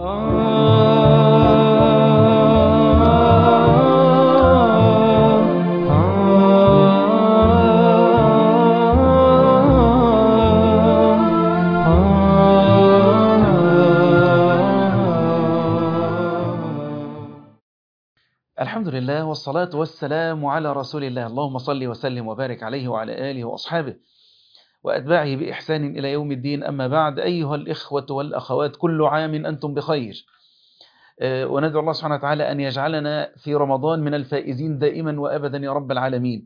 الحمد لله والصلاة والسلام على رسول الله اللهم صل وسلم وبارك عليه وعلى آله وأصحابه وأتباعه بإحسان إلى يوم الدين أما بعد أيها الإخوة والأخوات كل عام أنتم بخير وندعو الله سبحانه وتعالى أن يجعلنا في رمضان من الفائزين دائما وأبدا يا رب العالمين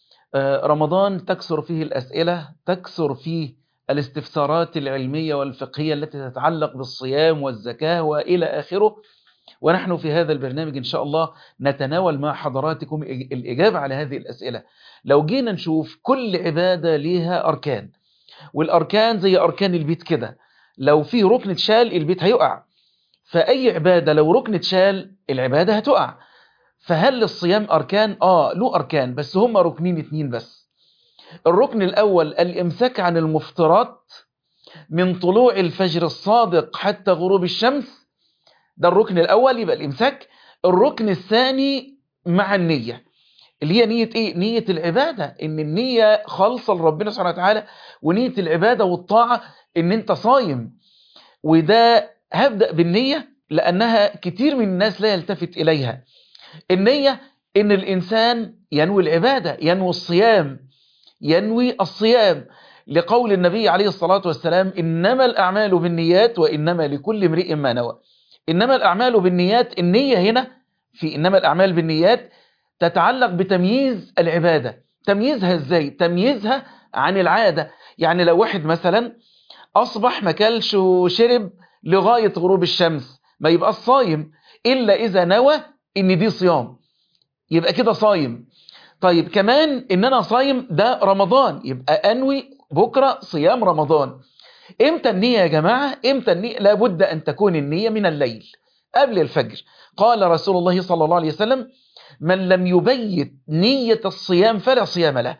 رمضان تكثر فيه الأسئلة تكثر فيه الاستفسارات العلمية والفقهية التي تتعلق بالصيام والزكاة وإلى آخره ونحن في هذا البرنامج إن شاء الله نتناول مع حضراتكم الإجابة على هذه الأسئلة لو جينا نشوف كل عبادة ليها أركان والأركان زي أركان البيت كده لو في ركن اتشال البيت هيقع فأي عبادة لو ركن اتشال العبادة هتقع فهل للصيام أركان؟ آه له أركان بس هم ركنين اتنين بس الركن الأول الإمساك عن المفطرات من طلوع الفجر الصادق حتى غروب الشمس ده الركن الأول يبقى الإمساك الركن الثاني مع النية اللي هي نية إيه؟ نية العبادة إن النية خالصة لربنا سبحانه وتعالى ونية العبادة والطاعة إن أنت صايم وده هبدأ بالنية لأنها كتير من الناس لا يلتفت إليها النية إن الإنسان ينوي العبادة ينوي الصيام ينوي الصيام لقول النبي عليه الصلاة والسلام إنما الأعمال بالنيات وإنما لكل امرئ ما نوى إنما الأعمال بالنيات النية هنا في إنما الأعمال بالنيات تتعلق بتمييز العبادة تمييزها إزاي؟ تمييزها عن العادة يعني لو واحد مثلا أصبح مكلش وشرب لغاية غروب الشمس ما يبقى الصايم إلا إذا نوى إن دي صيام يبقى كده صايم طيب كمان إن أنا صايم ده رمضان يبقى أنوي بكرة صيام رمضان امتى النية يا جماعة امتى النية لابد ان تكون النية من الليل قبل الفجر قال رسول الله صلى الله عليه وسلم من لم يبيت نية الصيام فلا صيام له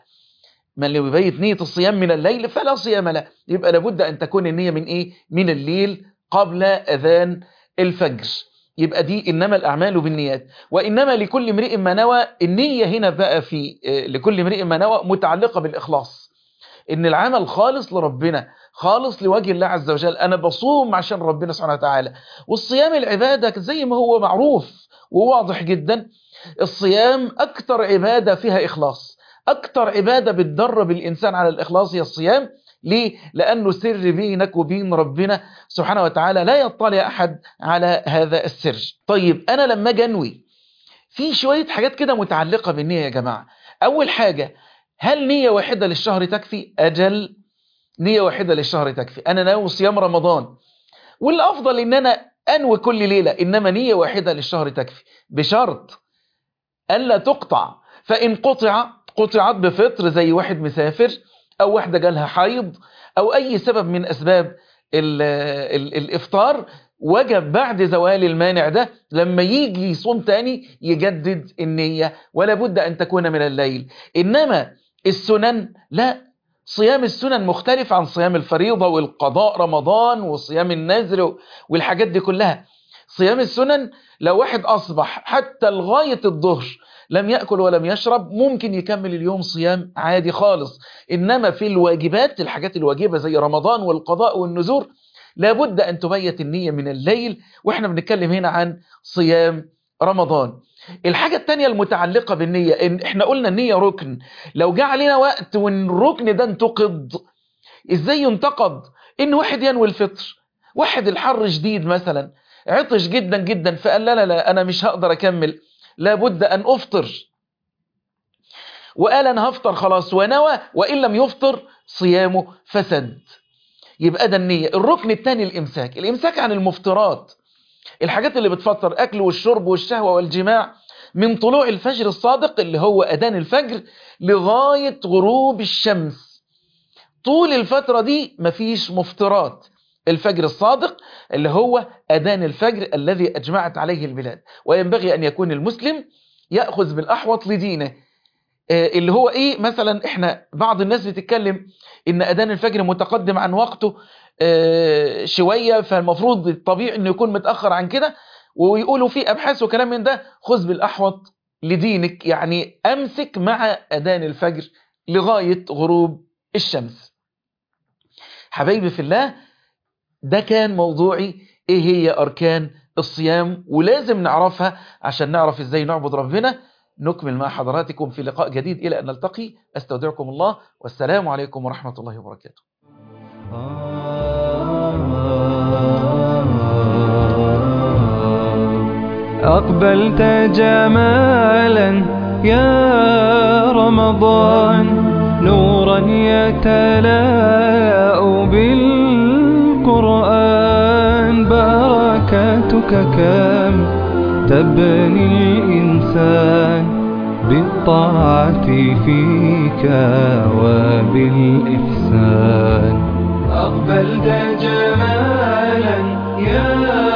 من لم يبيت نية الصيام من الليل فلا صيام له يبقى لابد ان تكون النية من ايه من الليل قبل اذان الفجر يبقى دي انما الاعمال بالنيات وانما لكل امرئ ما نوى النية هنا بقى في لكل امرئ ما نوى متعلقة بالاخلاص ان العمل خالص لربنا خالص لوجه الله عز وجل أنا بصوم عشان ربنا سبحانه وتعالى والصيام العبادة زي ما هو معروف وواضح جدا الصيام أكتر عبادة فيها إخلاص أكتر عبادة بتدرب الإنسان على الإخلاص هي الصيام ليه؟ لأنه سر بينك وبين ربنا سبحانه وتعالى لا يطلع أحد على هذا السر طيب أنا لما جنوي في شوية حاجات كده متعلقة بالنية يا جماعة أول حاجة هل نية واحدة للشهر تكفي؟ أجل نية واحدة للشهر تكفي أنا ناوي صيام رمضان والأفضل إن أنا أنوي كل ليلة إنما نية واحدة للشهر تكفي بشرط ألا تقطع فإن قطع قطعت بفطر زي واحد مسافر أو واحدة جالها حيض أو أي سبب من أسباب ال ال الإفطار وجب بعد زوال المانع ده لما يجي يصوم تاني يجدد النية ولا بد أن تكون من الليل إنما السنن لا صيام السنن مختلف عن صيام الفريضة والقضاء رمضان وصيام النذر والحاجات دي كلها صيام السنن لو واحد أصبح حتى لغاية الظهر لم يأكل ولم يشرب ممكن يكمل اليوم صيام عادي خالص إنما في الواجبات الحاجات الواجبة زي رمضان والقضاء والنذور لابد أن تبيت النية من الليل وإحنا بنتكلم هنا عن صيام رمضان الحاجة التانية المتعلقة بالنية إن إحنا قلنا النية ركن لو جاء علينا وقت وإن الركن ده انتقض إزاي ينتقض إن واحد ينوي الفطر واحد الحر شديد مثلا عطش جدا جدا فقال لا لا لا أنا مش هقدر أكمل لابد أن أفطر وقال أنا هفطر خلاص ونوى وإن لم يفطر صيامه فسد يبقى ده النية الركن الثاني الإمساك الإمساك عن المفطرات الحاجات اللي بتفطر أكل والشرب والشهوة والجماع من طلوع الفجر الصادق اللي هو أذان الفجر لغاية غروب الشمس طول الفترة دي مفيش مفطرات الفجر الصادق اللي هو أذان الفجر الذي أجمعت عليه البلاد وينبغي أن يكون المسلم يأخذ بالأحوط لدينه اللي هو ايه مثلا احنا بعض الناس بتتكلم ان اذان الفجر متقدم عن وقته آه، شوية فالمفروض الطبيعي انه يكون متأخر عن كده ويقولوا في ابحاث وكلام من ده خذ بالاحوط لدينك يعني امسك مع اذان الفجر لغاية غروب الشمس حبايبي في الله ده كان موضوعي ايه هي اركان الصيام ولازم نعرفها عشان نعرف ازاي نعبد ربنا نكمل مع حضراتكم في لقاء جديد الى ان نلتقي استودعكم الله والسلام عليكم ورحمة الله وبركاته أقبلت جمالا يا رمضان نورا يتلاء بالقرآن بركاتك كم تبني الإنسان بالطاعة فيك وبالإحسان أقبلت جمالا يا